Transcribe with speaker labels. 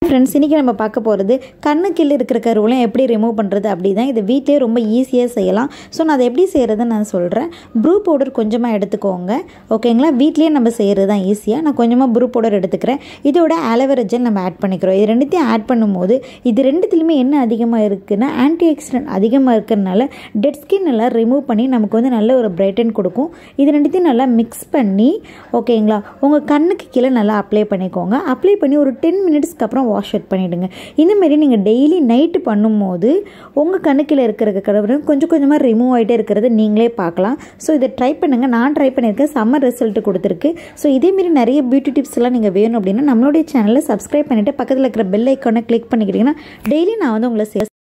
Speaker 1: friends இன்றைக்கி நம்ம பார்க்க போகிறது கண்ணு கீழே இருக்கிற கருவெல்லாம் எப்படி ரிமூவ் பண்ணுறது அப்படி தான் இது வீட்டிலே ரொம்ப ஈஸியாக செய்யலாம் ஸோ நான் அதை எப்படி செய்கிறதுன்னு நான் சொல்கிறேன் ப்ரூ பவுடர் கொஞ்சமாக எடுத்துக்கோங்க ஓகேங்களா வீட்லேயே நம்ம செய்கிறது தான் ஈஸியாக நான் கொஞ்சமாக ப்ரூ பவுடர் எடுத்துக்கிறேன் இதோட ஆலோவேரா ஜெல் நம்ம ஆட் பண்ணிக்கிறோம் இது ரெண்டுத்தையும் ஆட் பண்ணும்போது இது ரெண்டுத்துலையுமே என்ன அதிகமாக இருக்குன்னா ஆன்டி ஆக்சிடென்ட் அதிகமாக இருக்கிறதுனால டெட் ஸ்கின் எல்லாம் ரிமூவ் பண்ணி நமக்கு வந்து நல்ல ஒரு பிரைட்டன் கொடுக்கும் இது ரெண்டுத்தையும் நல்லா மிக்ஸ் பண்ணி ஓகேங்களா உங்கள் கண்ணுக்கு கீழே நல்லா அப்ளை பண்ணிக்கோங்க அப்ளை பண்ணி ஒரு டென் மினிட்ஸ்க்கு அப்புறம் வாஷ் அவுட் பண்ணிவிடுங்க இந்தமாரி நீங்கள் டெய்லி நைட்டு பண்ணும்போது உங்கள் கண்ணுக்கில் இருக்கிற கடவுள் கொஞ்சம் கொஞ்சமாக ரிமூவ் ஆகிட்டே இருக்கிறத நீங்களே பார்க்கலாம் ஸோ இதை ட்ரை பண்ணுங்கள் நான் ட்ரை பண்ணியிருக்கேன் செம்ம ரிசல்ட் கொடுத்துருக்கு ஸோ இதேமாரி நிறைய பியூட்டி டிப்ஸ் எல்லாம் நீங்கள் வேணும் அப்படின்னா நம்மளுடைய சேனலை சப்ஸ்கிரைப் பண்ணிவிட்டு பக்கத்தில் இருக்கிற பெல் ஐக்கானை கிளிக் பண்ணிக்கிட்டிங்கன்னா டெய்லி நான் வந்து உங்களை